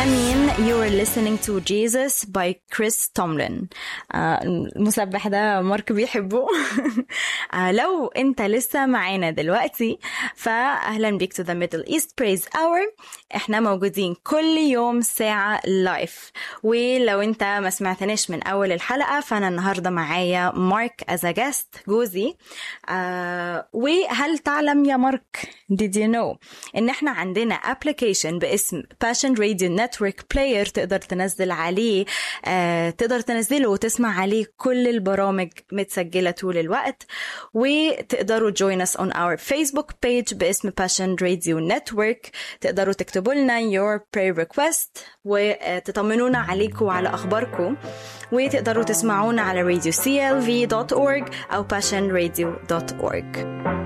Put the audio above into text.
mean you are listening to Jesus by Chris Tomlin آه، المسبح ده مارك بيحبه آه، لو انت لسه معانا دلوقتي فاهلا بيك to the Middle East Praise Hour احنا موجودين كل يوم ساعة لايف ولو انت ما سمعتناش من اول الحلقة فانا النهاردة معايا مارك as a guest جوزي آه وهل تعلم يا مارك did you know ان احنا عندنا application باسم Passion Radio Network Player تقدر تنزل عليه آه تقدر تنزله وتسمع عليه كل البرامج متسجلة طول الوقت وتقدروا join us on our Facebook page باسم Passion Radio Network تقدروا تكتبوا لنا your prayer request وتطمنونا عليكم وعلى أخباركم وتقدروا تسمعونا على radio clv.org أو passionradio.org